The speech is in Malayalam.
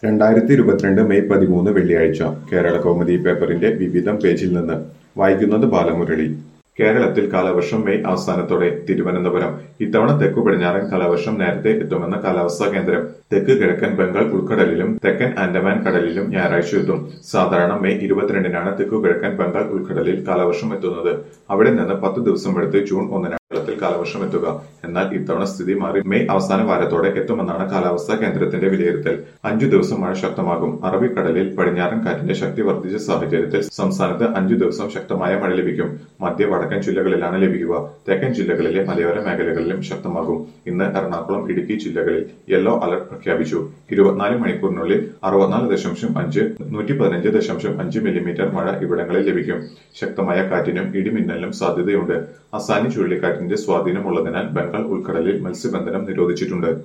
രണ്ടായിരത്തി ഇരുപത്തിരണ്ട് മെയ് പതിമൂന്ന് വെള്ളിയാഴ്ച കേരള കൗമുദി പേപ്പറിന്റെ വിവിധം പേജിൽ നിന്ന് വായിക്കുന്നത് ബാലമുരളി കേരളത്തിൽ കാലവർഷം മെയ് അവസാനത്തോടെ തിരുവനന്തപുരം ഇത്തവണ തെക്കു പടിഞ്ഞാറൻ കാലവർഷം നേരത്തെ എത്തുമെന്ന് കാലാവസ്ഥാ കേന്ദ്രം തെക്ക് കിഴക്കൻ ബംഗാൾ ഉൾക്കടലിലും തെക്കൻ ആൻഡമാൻ കടലിലും ഞായറാഴ്ച എത്തും സാധാരണ മെയ് ഇരുപത്തിരണ്ടിനാണ് തെക്കു കിഴക്കൻ ബംഗാൾ ഉൾക്കടലിൽ കാലവർഷം എത്തുന്നത് അവിടെ നിന്ന് പത്ത് ദിവസം എടുത്ത് ജൂൺ ഒന്നിനാണ് കേരളത്തിൽ കാലവർഷം എത്തുക എന്നാൽ ഇത്തവണ സ്ഥിതി മാറി മെയ് അവസാന വാരത്തോടെ എത്തുമെന്നാണ് കാലാവസ്ഥാ കേന്ദ്രത്തിന്റെ വിലയിരുത്തൽ അഞ്ചു ദിവസം മഴ ശക്തമാകും അറബിക്കടലിൽ പടിഞ്ഞാറൻ കാറ്റിന്റെ ശക്തി വർദ്ധിച്ച സാഹചര്യത്തിൽ സംസ്ഥാനത്ത് അഞ്ചു ദിവസം ശക്തമായ മഴ ലഭിക്കും മധ്യ വടക്കൻ ജില്ലകളിലാണ് ലഭിക്കുക തെക്കൻ ജില്ലകളിലെ മലയോര മേഖലകളിലും ശക്തമാകും ഇന്ന് എറണാകുളം ഇടുക്കി ജില്ലകളിൽ യെല്ലോ അലർട്ട് പ്രഖ്യാപിച്ചു ഇരുപത്തിനാല് മണിക്കൂറിനുള്ളിൽ അറുപത്തിനാല് ദശാംശം അഞ്ച് നൂറ്റി പതിനഞ്ച് ദശാംശം അഞ്ച് മില്ലിമീറ്റർ മഴ ഇവിടങ്ങളിൽ ലഭിക്കും ശക്തമായ കാറ്റിനും ഇടിമിന്നലിനും സാധ്യതയുണ്ട് അസാനി ചുഴലിക്കാറ്റിന്റെ സ്വാധീനമുള്ളതിനാൽ ബംഗാൾ ഉൾക്കടലിൽ മത്സ്യബന്ധനം നിരോധിച്ചിട്ടുണ്ട്